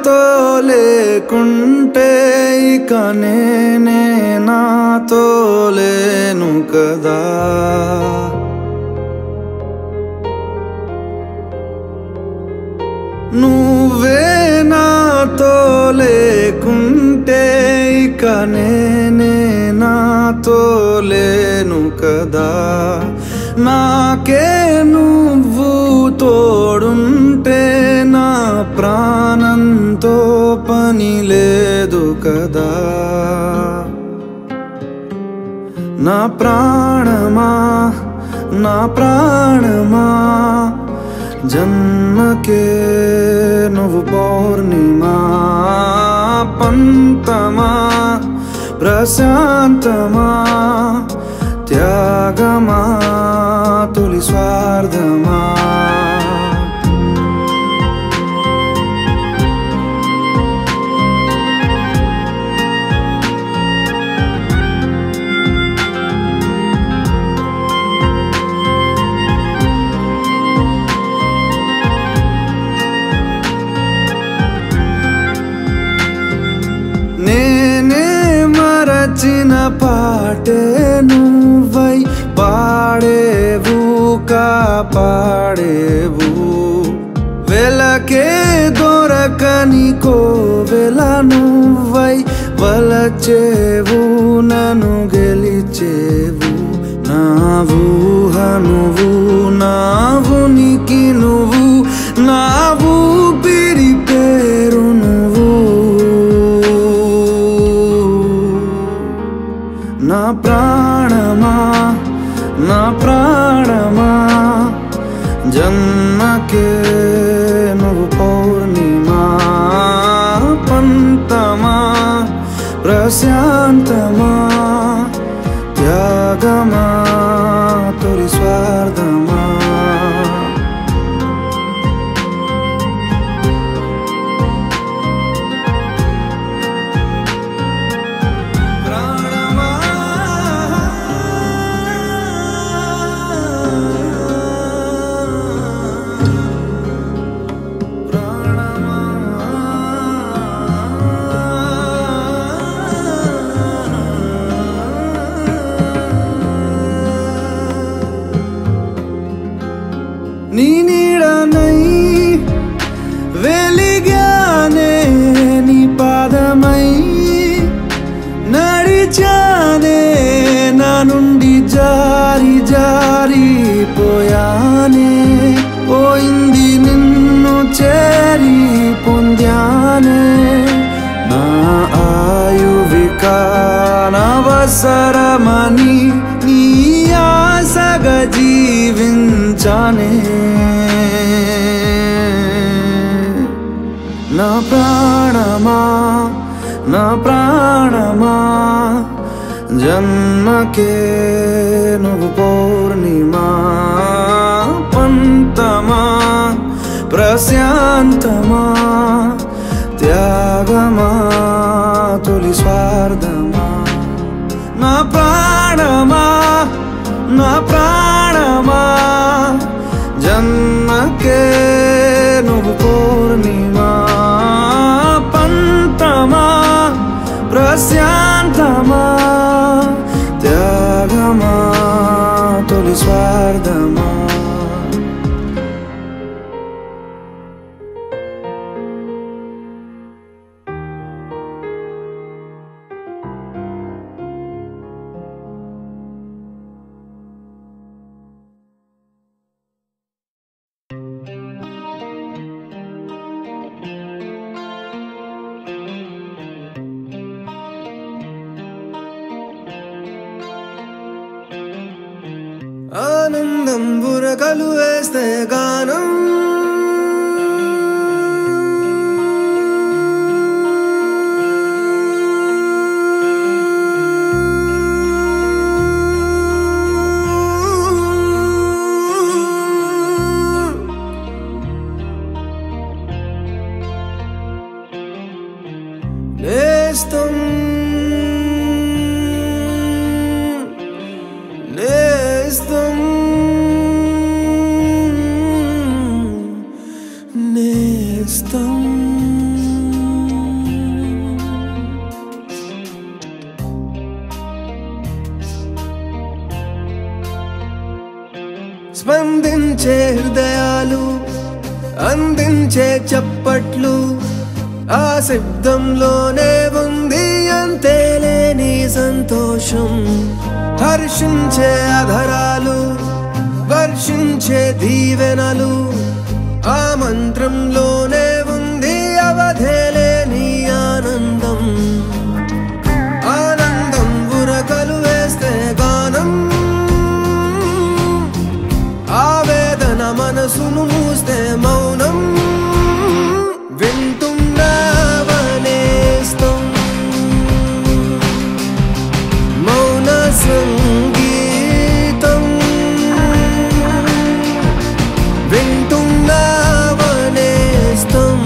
నాతో లేకుంటే ఇక నేనే నాతో లేను కదా నువ్వే నాతో లేకుంటే ఇక నేనే నాతో లేను కదా నాకే నువ్వు తోడుంటే నా ప్రాణంతో పని లేదు కదా నా ప్రాణమా నా ప్రాణమా జన్మకే నువ్వు పౌర్ణిమా పంతమా ప్రశాంతమా త్యాగమా తొలి స్వార్థమా నేనే మరచిన పాటే నువ్వై పాడేవు కాపాడేవు వెలకే దొరకని కోవెల నువ్వై వలచేవు నన్ను గెలిచేవు నా ఊహ నువ్వు నా ఉనికి నువ్వు నా ఊపిరి పేరు నువ్వు నా ప్రాణమా నా ప్రాణమా జన్మకే నువ్వు పౌర్ణిమా పంతమా ప్రశాంతమా త్యాగమా తొలి స్వార్థమా ప్రాణమా ప్రాణమా నీ నీడనై వెలిగానే నీ పాదమై నడిచానే నా నుండి జారి జారి పోయానే పోయింది నిన్ను చేరి పొందానే నా ఆయువికానవసరమని నీ ఆశగా జీవించానే నా ప్రాణమా నా ప్రాణమా జన్మకే నువ్వు పౌర్ణిమా పంతమా ప్రశాంతమా త్యాగమా తొలి స్వార్థమా నా ప్రాణమా నా ప్రాణమా జన్మకే నువ్వు పౌర్ణిమా పంతమా ప్రశాంతమా త్యాగమా తొలి స్వార్థమా ఆనందం బురకలు వేస్తే గానం నేస్తం నేస్తం స్పందించే హృదయాలు అందించే చప్పట్లు ఆ శబ్దంలోనే ఉంది అంతేలేని సంతోషం హర్షించే అధరాలు వర్షించే దీవెనలు ఆ మంత్రంలోనే ఉంది అవధేలేని ఆనందం ఆనందం ఉరకలు వేస్తే గానం ఆవేదన మనసును మూస్తే మౌనం వింటున్నావనేస్తం మౌన సంగీతం వింటున్నావనేస్తం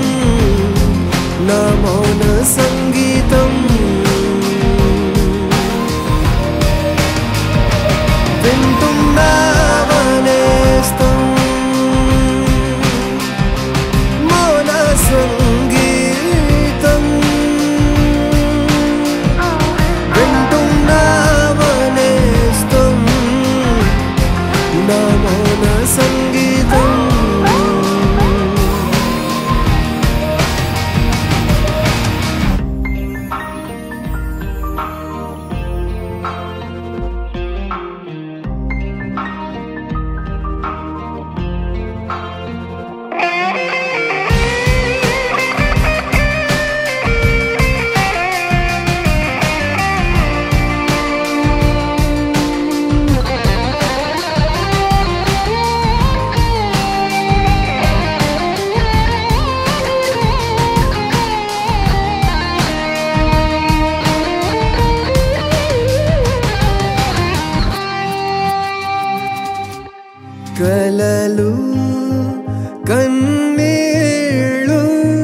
నా మౌన సంగీతం వింటున్నావనేస్తం మౌన సంగీతం వింటున్నావనేస్తం నా మౌన సంగీతం కలలు కన్నీళ్ళు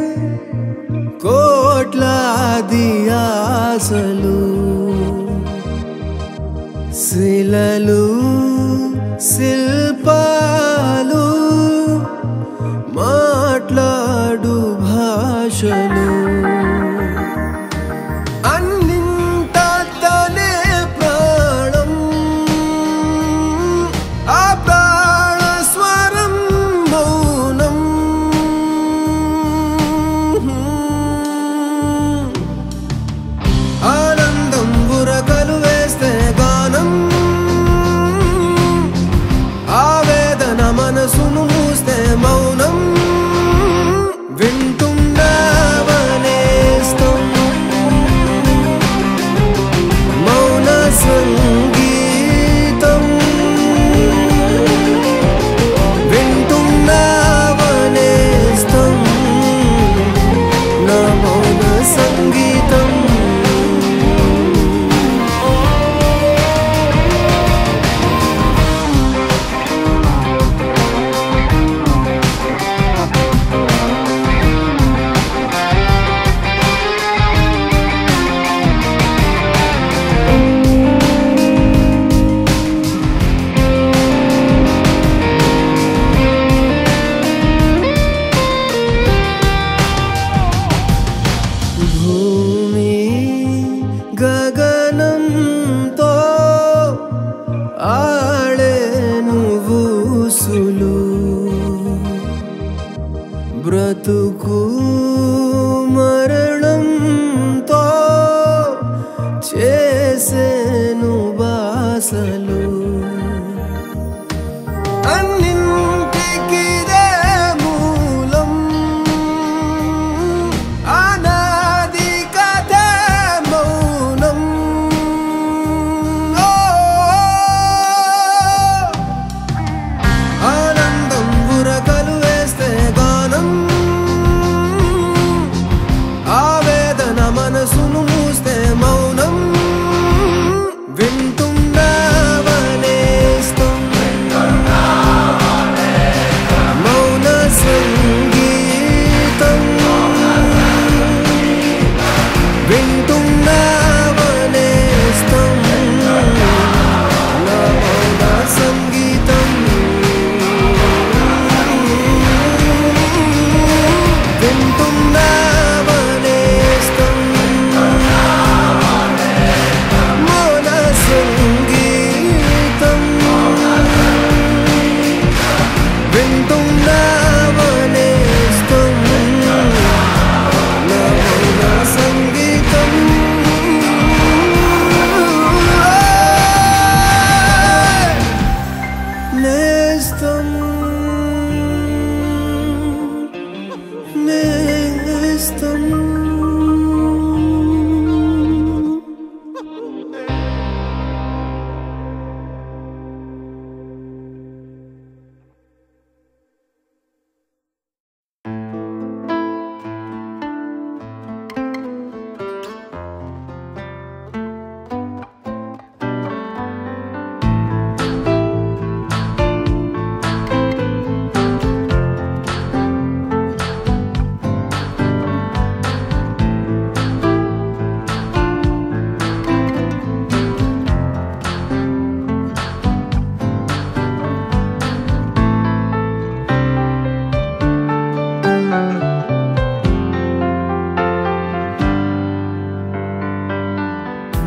కోట్లాది ఆశలు శిలలు శిల్పాలు మాట్లాడు భాషలు అన్నింటా తనే ప్రాణం ఆ ప్రాణ స్వరం మౌనం ఆనందం ఉరకలు వేస్తే గానం ఆవేదన మనసును మూస్తే మౌనం వింటున్నావనేస్తం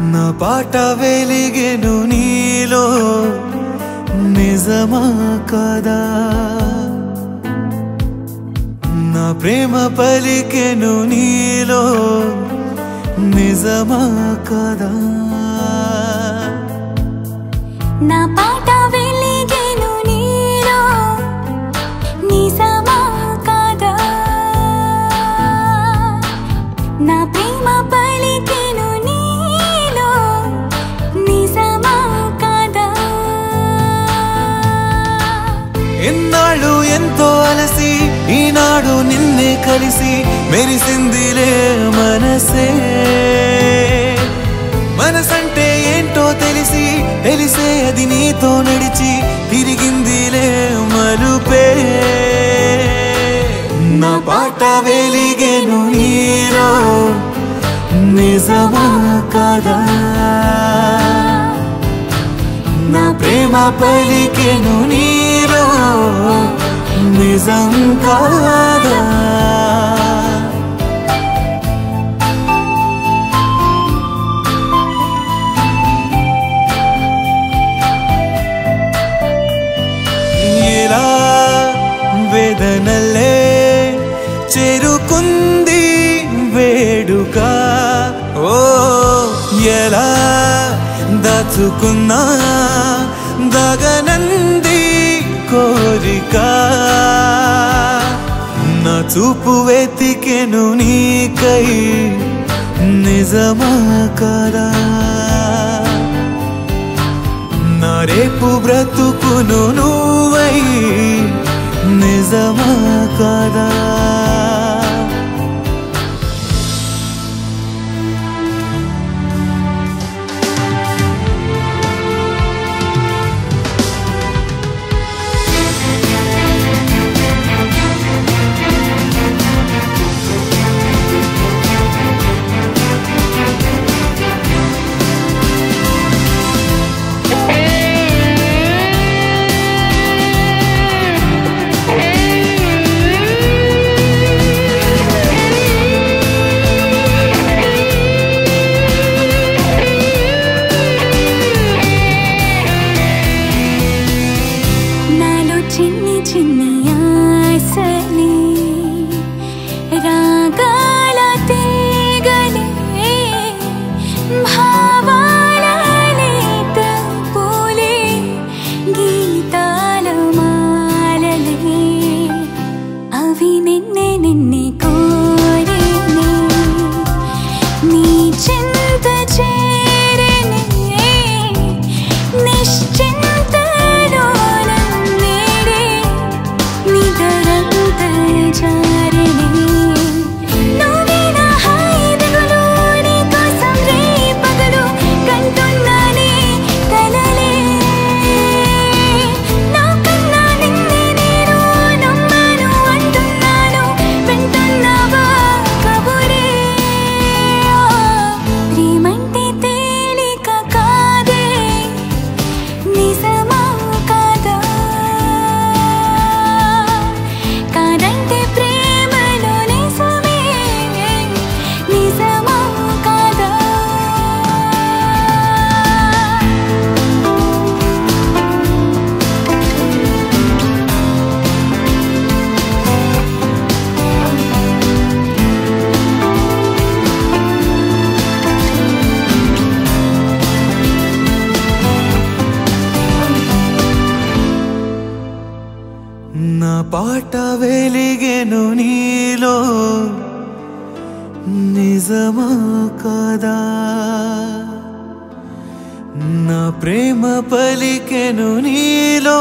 నా పాట వెలిగెను నీలో నిజమా కదా నా ప్రేమ పలికెను నీలో నిజమా కదా నా పాట వెలిగెను నీలో నిజమా కాదా నా ప్రేమ పలికెను నీలో నిజమా కాదా ఎన్నాళ్ళు ఎంతో అలసి ఈనాడు నిన్నే కలిసి మెరిసిందిలే మనసే మనసంటే ఏంటో తెలిసి తెలిసే అది నీతో నడిచి తిరిగిందిలే మలుపే నా పాట వెలిగెను నీలో నిజమా కదా నా ప్రేమ పలికెను నీలో నిజం కాదా ఎలా వేదనలే చేరుకుంది వేడుక ఓ ఎలా దాచుకున్నా దగనంది కోరిక నా చూపు వెతికెను నీకై నిజమా కదా నా రేపు బ్రతుకును నువ్వై నిజమా కదా నాలో చిన్ని చిన్ని ఆశలే రాగాల తీగలే భావాల లేత పూలే గీతాల మాలలే అవి నిన్నే నిన్నే కోరేనే నీ చింత చేరనే నిశ్చింతలోన నేడే నిదరంత జారనే నువ్వే నా హాయి దిగులు నీ కోసం రే పగలు కంటున్నానే కలలే నా కన్నా నిన్నే నేను నమ్మాను అంటున్నాను వింటున్నావా కబురే ప్రేమంటే తేలిక కాదే నిజమా కాదా కాదంటే ప్రేమలో నిజమే నిజమా కాదా నా పాట వెలిగెను నీలో నిజమా కదా నా ప్రేమ పలికెను నీలో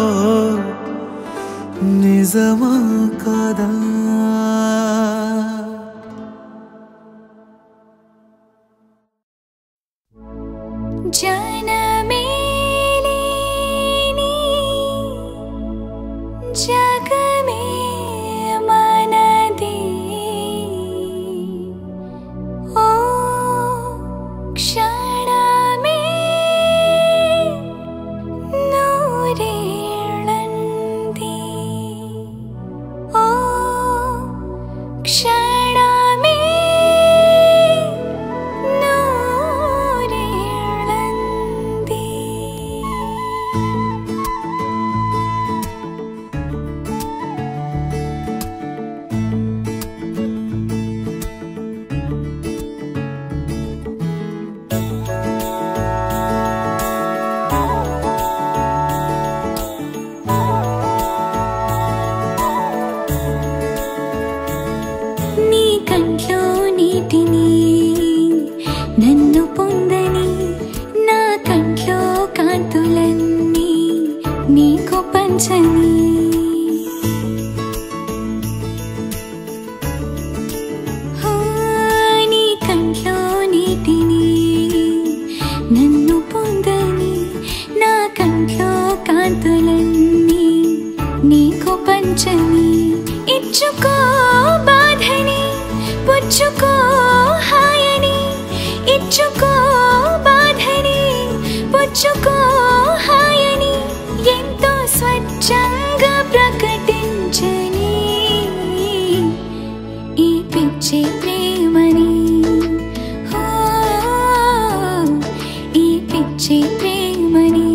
నిజమా కదా जनमेलिनी जगमे मनदे ओ क्षणमे नूरेळन्दी ओ क्षणमे नूरेळन्दी నన్ను పొందని నా కంట్లో కాంతులన్నీ నీకు పంచని ఆ, నీ కంట్లో నీటిని నన్ను పొందని నా కంట్లో కాంతులన్నీ నీకు పంచని ఇచ్చుకో బాధని పుచ్చుకో హాయని ఇచ్చుకో బాధని పుచ్చుకో హాయని ఎంతో స్వచ్ఛంగా ప్రకటించని ఈ పిచ్చి ప్రేమని ఓ, ఈ పిచ్చి ప్రేమని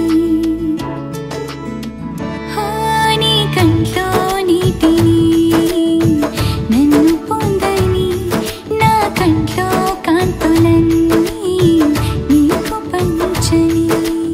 ఓ, నీ కంట్లో నీటిని నన్ను పొందని నా కంట్లో కాంతులన్నీ నీకు పంచని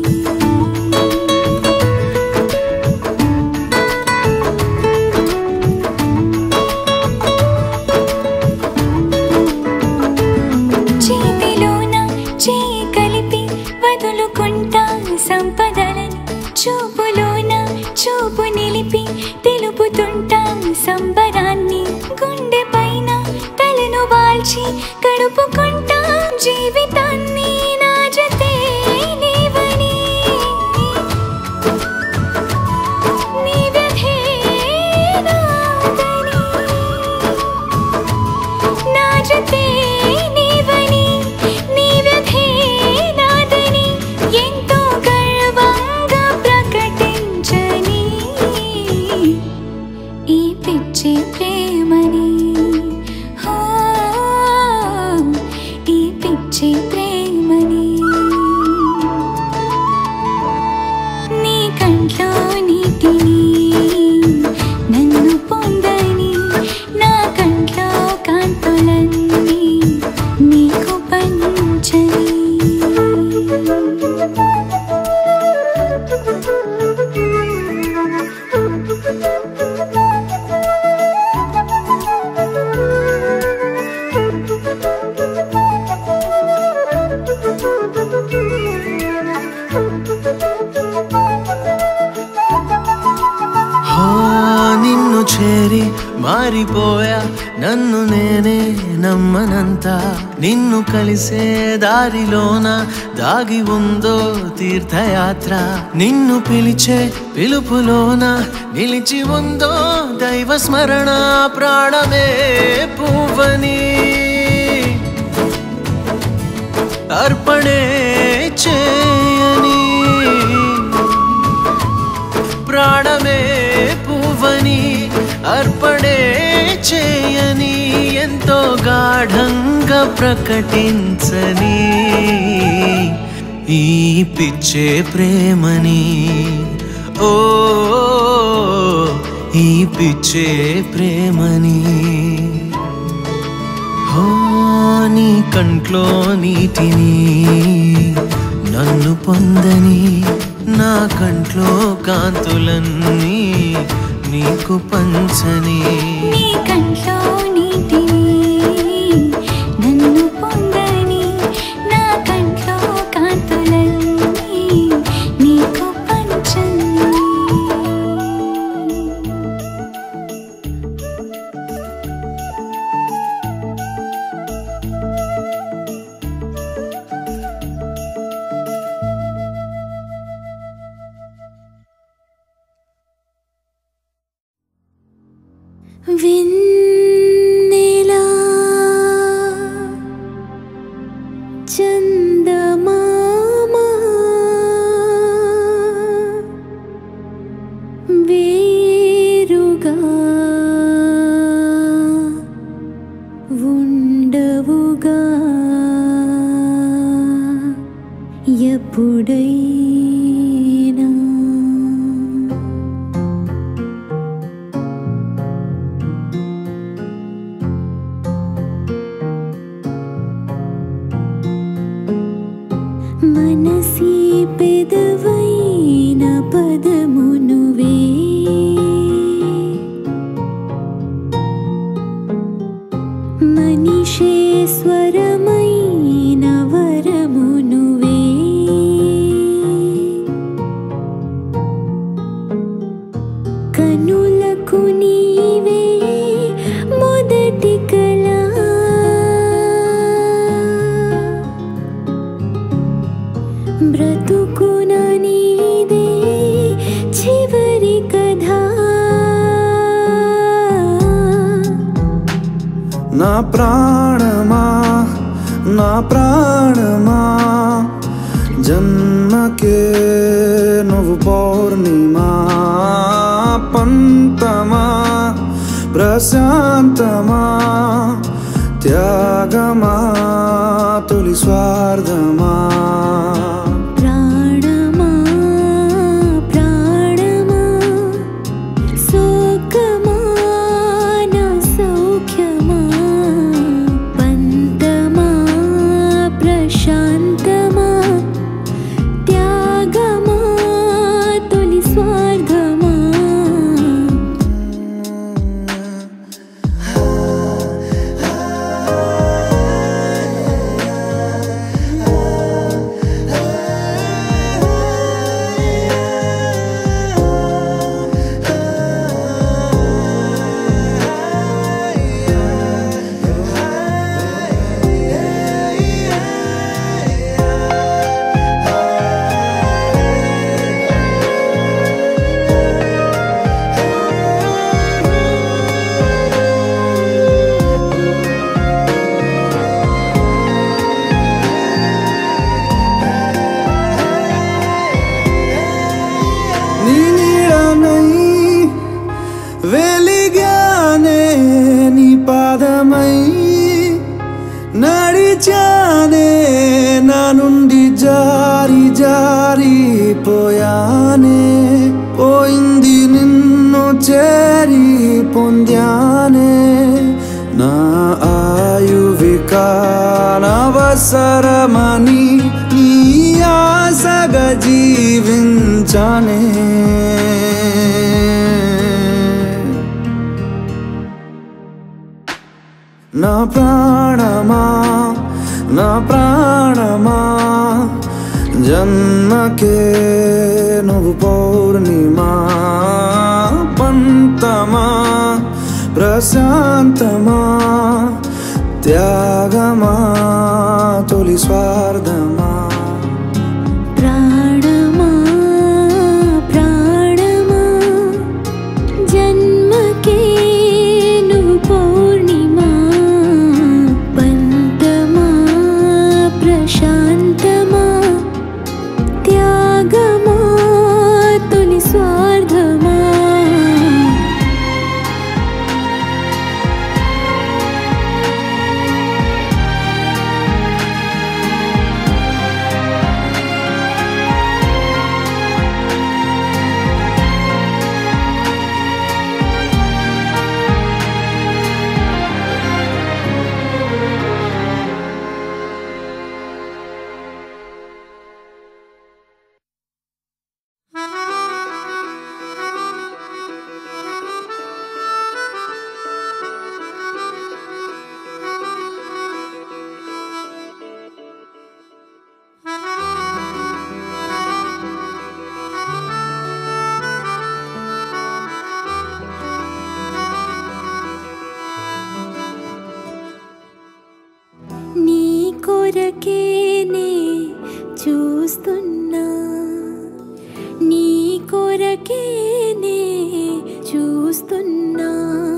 చేతిలోన చేయి కలిపి వదులుకుంటా సంపదలని చూపులోన చూపు నిలిపి తెలుపుతుంటా సంబరాన్ని గుండె పైన తలను వాల్చి గడుపుకుంటా జీవితాన్ని నా జతే నీవని నీ వ్యథే నాదని. నా జతే నీవని నీ వ్యథే నాదని ఎంతో గర్వంగా ప్రకటించని ఈ పిచ్చి ప్రేమని హో, ఈ పిచ్చి ప్రేమని నీ కంట్లో నీటిని నన్ను పొందని నా కంట్లో కాంతులన్నీ నీకు పంచని హో నిన్ను చేరి మారిపోయా నన్ను నేనే నమ్మనంత నిన్ను కలిసే దారిలోన దాగి ఉందో తీర్థయాత్ర నిన్ను పిలిచే పిలుపులోన నిలిచి ఉందో దైవ స్మరణ ప్రాణమే పువ్వని అర్పణే చేయని ప్రాణమే పువ్వని అర్పణే చేయని ఎంతో గాఢంగా ప్రకటించని ఈ పిచ్చే ప్రేమని ఓ ఈ పిచ్చే ప్రేమని హో నీ కంట్లో నీటిని నన్ను పొందని నా కంట్లో కాంతులన్నీ నీకు పంచని నీ కంట్లో నీటిని నన్ను పొందని నా కంట్లో కాంతులన్నీ నీకు పంచని వెన్నెలా చందమామ వేరుగా ఉండవుగా ఎప్పుడైనా మనసి పెదవైన పదమునువే మనిషే స్వరమైన వ ప్రాణమా నా ప్రాణమా జన్మకే నువ్వు పౌర్ణిమా పంతమా ప్రశాంతమా త్యాగమా తొలి స్వార్థమా ప్రాణమా ప్రాణమా సోకమా నా సౌఖ్యమా పంతమా ప్రశాంతమా త్యాగమా తొలి స్వార్థమా నీ నీడనై వెలిగానే నీ పాదమై నడిచానే నా నుండి జారి జారి పోయానే పోయింది నిన్ను చేరి పొందానే నా ఆయువికానవసరమని నీ ఆశగా జీవించానే నా ప్రాణమా నా ప్రాణమా జన్మకే నువ్వు పౌర్ణిమా పంతమా ప్రశాంతమా త్యాగమా తొలి స్వార్థమా ప్రాణమా ప్రాణమా జన్మకే నువ్వు పౌర్ణిమా పంతమా ప్రశాంతమా త్యాగమా తొలి స్వార్థమా నీ కొరకేనే చూస్తున్నా నీ కొరకేనే చూస్తున్నా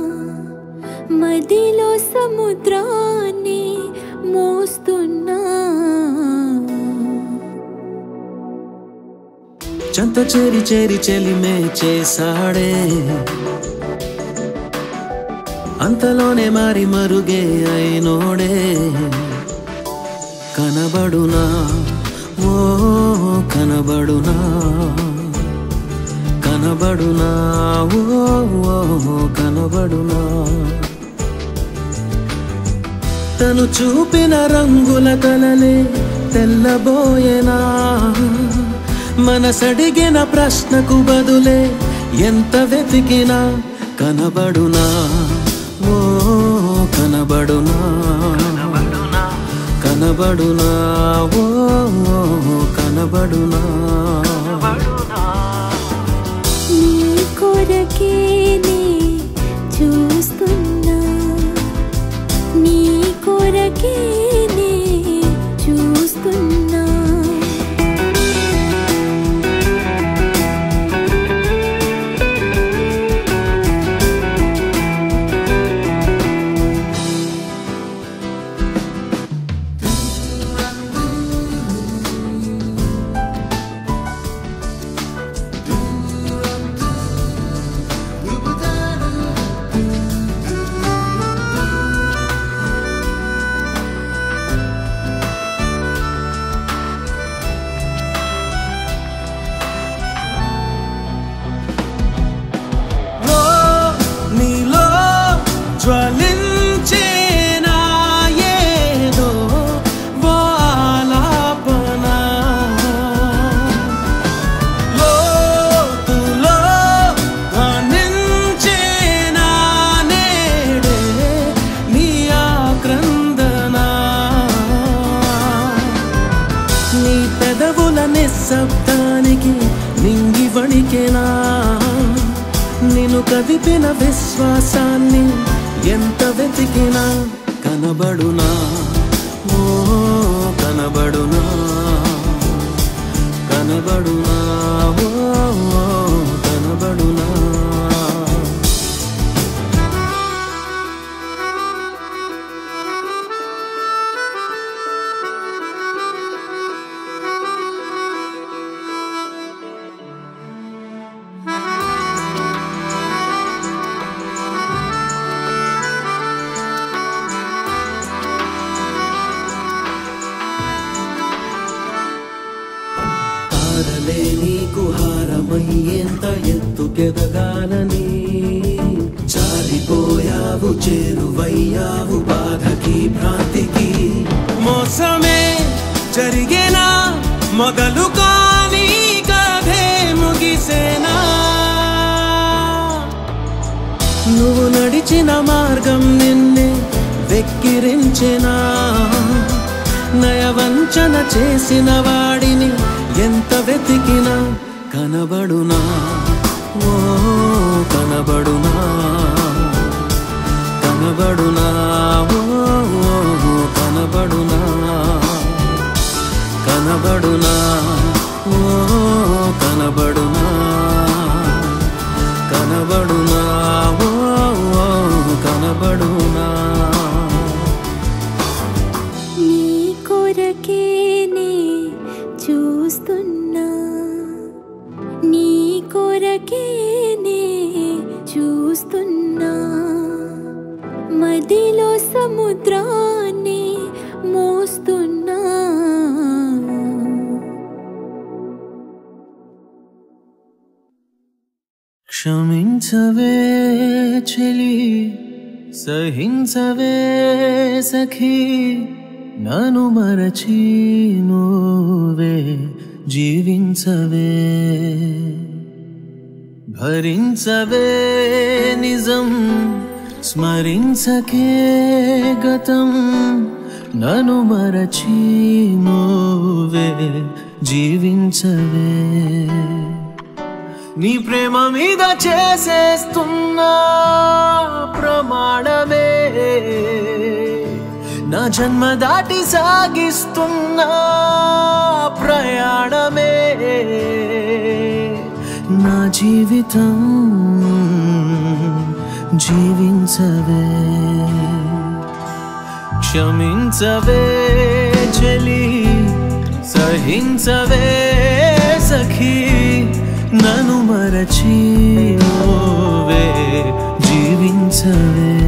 మదిలో సముద్రాన్ని మోస్తున్నా చెంత చేరి చేరి చెలిమే చేసాడే అంతలోనే మారి మరుగే అయినోడే కనబడునా ఓ కనబడునా కనబడునా ఓ ఓ, కనబడునా తను చూపిన రంగుల కలలే తెల్లబోయేనా మనసడిగిన ప్రశ్నకు బదులే ఎంత వెతికినా కనబడునా ఓ కనబడునా కనబడునా ఓ ఓ, కనబడునా నీ కొరకేనే చూస్తున్నా నీ కొరకేనే చూస్తున్నా పెదవుల నిశ్శబ్దానికి నింగి వణికెనా నిన్ను కదిపిన విశ్వాసాన్ని ఎంత వెతికినా కనబడునా ఓ కనబడునా కనబడునా ఓ కనబడునా తారలే నీకు హారమయ్యేంత ఎత్తుకెదగాలని జారిపోయావు చేరువయ్యావు బాధకి భ్రాంతికి మోసమే జరిగేనా మొదలు కానీ కథే ముగిసేనా నువ్వు నడిచిన మార్గం నిన్నే వెక్కిరించెనా నయవంచన చేసిన వాడిని ఎంత వెతికినా కనబడునా ఓ కనబడునా కనబడునా ఓ కనబడునా కనబడునా ఓ కనబడునా కనబడునా ఓ కనబడునా నీ కొరకేనే చూస్తున్నా నీ కొరకేనే చూస్తున్నా మదిలో సముద్రాన్ని మోస్తున్నా క్షమించవే చెలి సహించవే సఖీ నను మరచి నువ్వే జీవించవే భరించవే నిజం స్మరించకే గతం నను మరచి నువ్వే జీవించవే నీ ప్రేమ మీద చేసేస్తున్నా ప్రమాణమే నా జన్మ దాటి సాగిస్తున్నా ప్రయాణమే నా జీవితం జీవించవే క్షమించవే చెలి సహించవే సఖీ నను మరచి ఓవే జీవించవే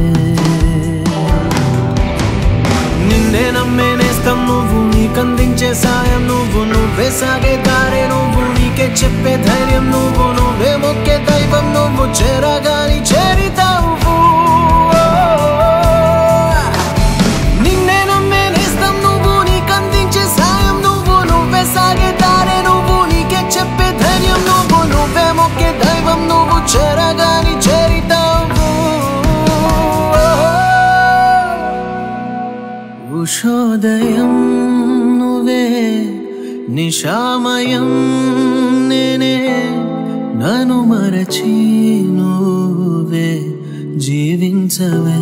నిన్నే నమ్మే నేస్తం నువ్వు నీకందించే సాయం నువ్వు నువ్వే సాగే దారే నువ్వు నీకే చెప్పే ధైర్యం నువ్వు నువ్వే మొక్కే దైవం నువ్వు చేరగాని చేరితావు నిన్నే నమ్మే నేస్తం నువ్వు నీకందించే సాయం నువ్వు నువ్వే సాగే దారే నువ్వు నీకే చెప్పే ధైర్యం నువ్వు నువ్వే మొక్కే దైవం నువ్వు చేరగాని చేరితావు ఉషోదయం నువ్వే నిశామయం నేనే నను మరచి నువ్వే జీవించవే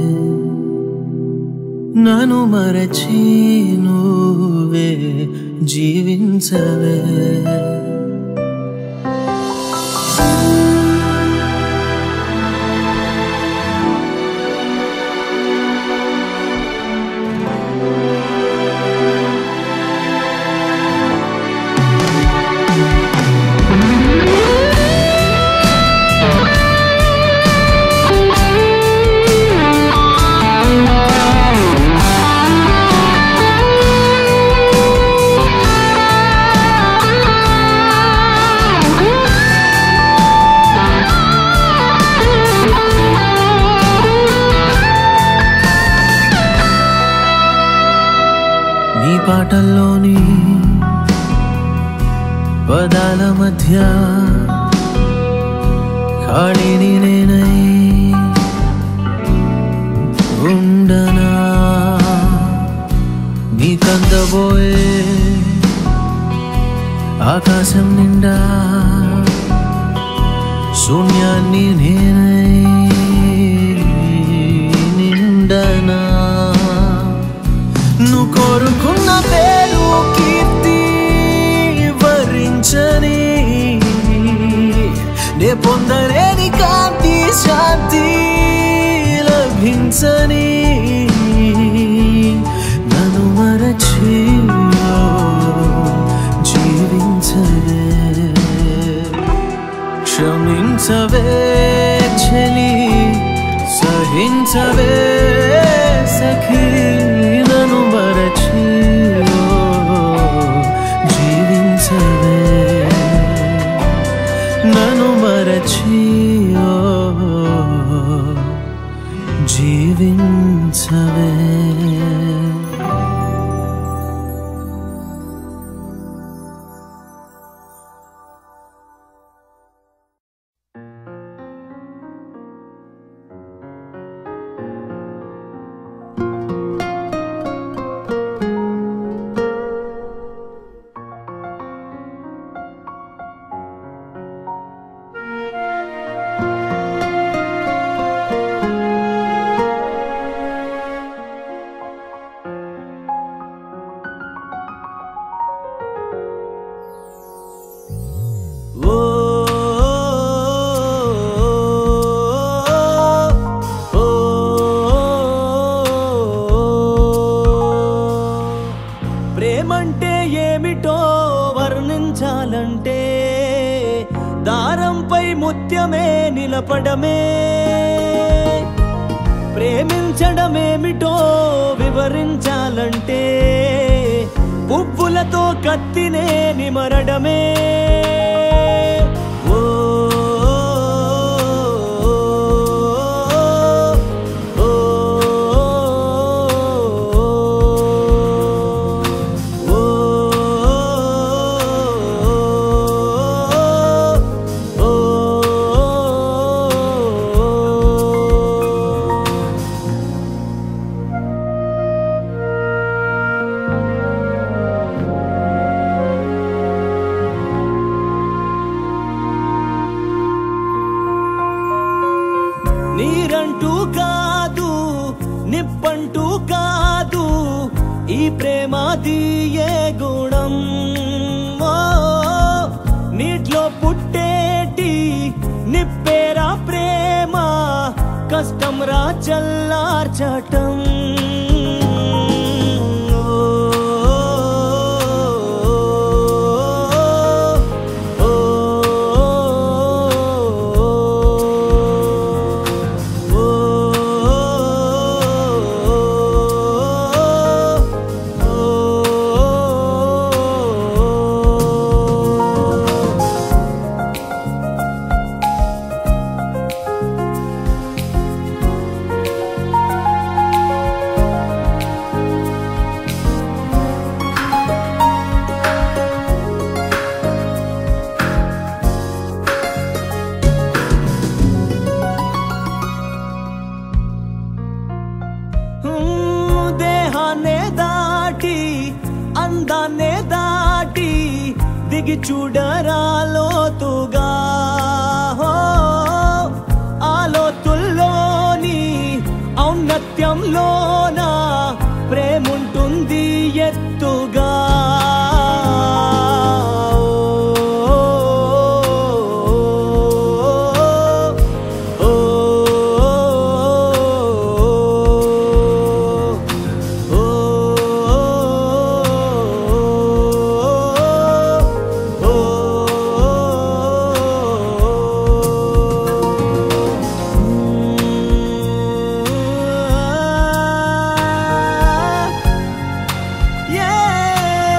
నను మరచి నువ్వే జీవించవే నీ పాటల్లోని పదాల మధ్య ఖాళీని నేనై ఉండనా నీ కందబోయే ఆకాశం నిండా శూన్యాన్ని నేనై నిండనా నువ్వు కోరుకున్న పేరు కీర్తి వరించని నే పొందలేని కాంతి శాంతి లభించని నన్ను మరచి జీవించవే క్షమించవే చెలి సహించవే సఖీ నన్ను మరచి జీవించవే నన్ను మరచి జీవించవే ఓ ఓ ప్రేమంటే ఏమిటో వర్ణించాలంటే దారంపై ముత్యమే నిలపడమే ప్రేమించడమేమిటో వివరించాలంటే పువ్వులతో కత్తినే నిమరడమే ఓ ఓ నీరంటూ కాదు నిప్పంటూ కాదు ఈ ప్రేమ తీయే గుణం ఓ, నీటిలో పుట్టేటి నిప్పేరా ప్రేమ కష్టం రా చల్లార్చటం ఓ, ఓ, హ్మ్, దేహాన్నే దాటి అందాన్నే దాటి దిగి చూడరాలోతుగా హో, ఆలోతుల్లోని ఔన్నత్యంలోన ప్రేముంటుంది ఎత్తుగా ఓ, ఓ, Yeah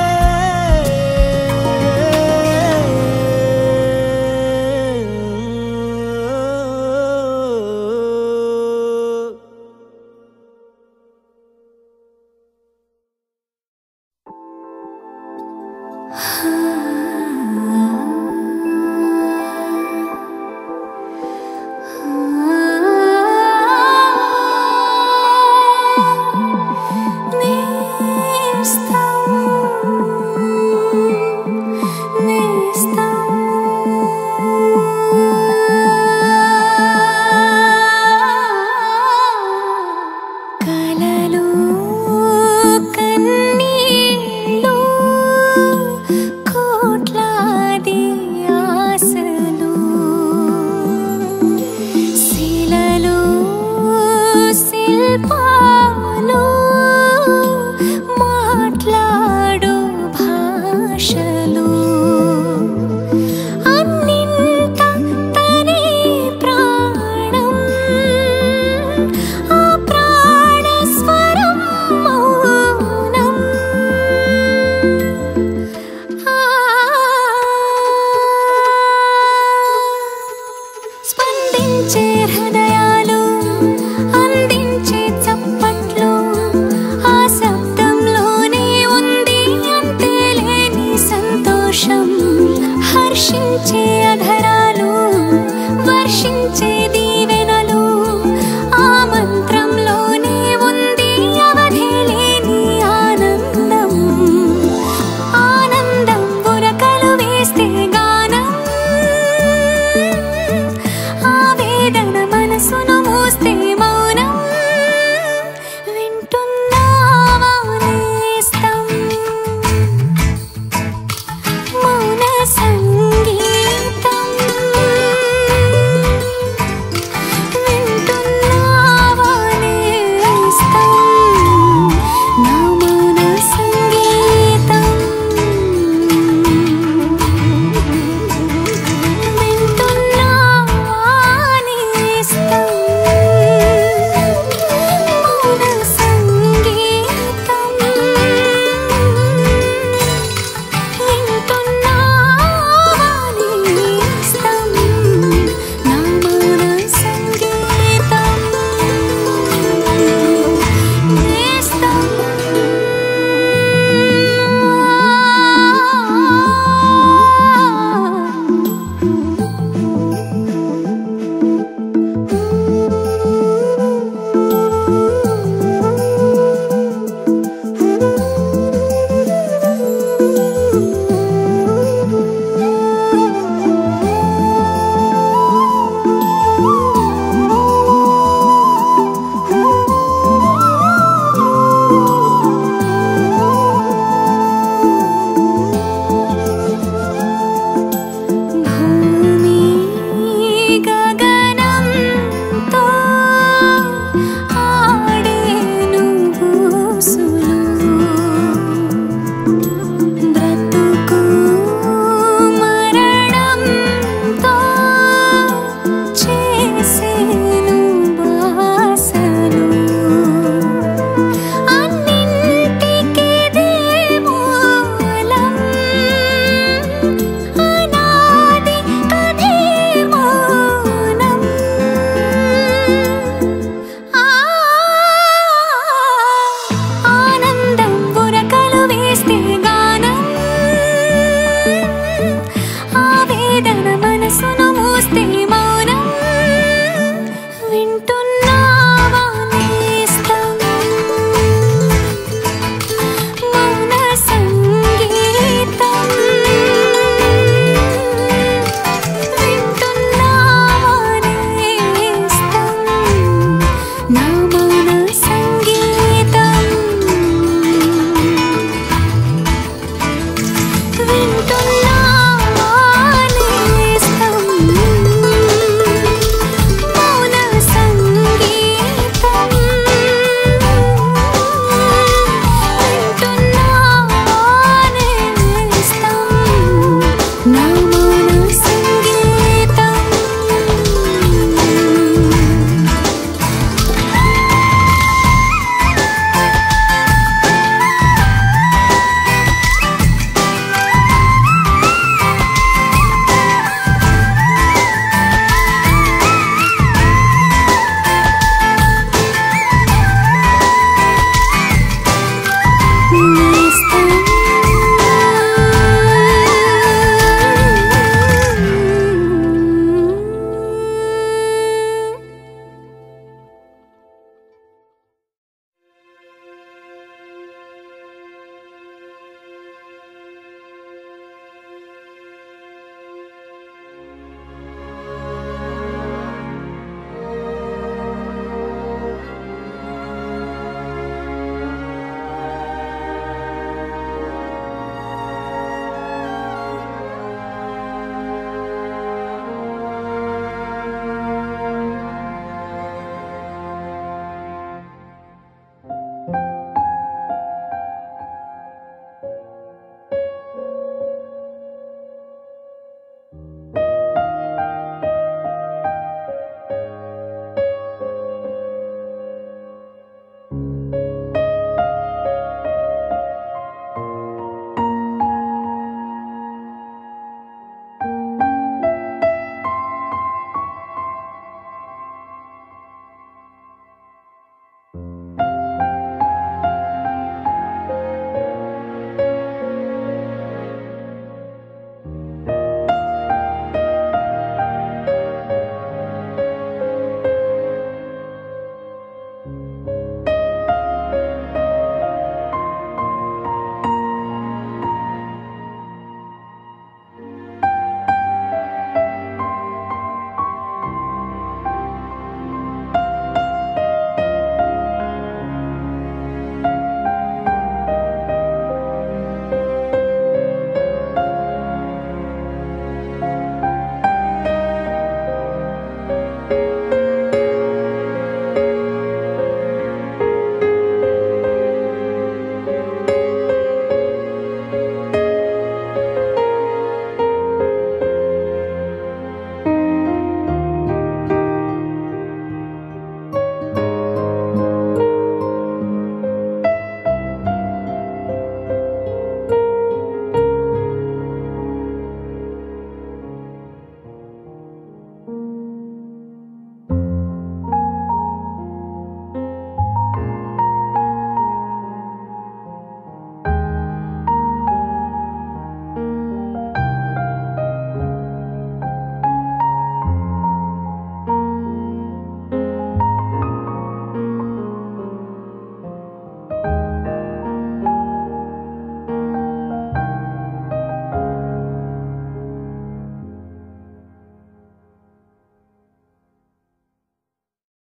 చేరే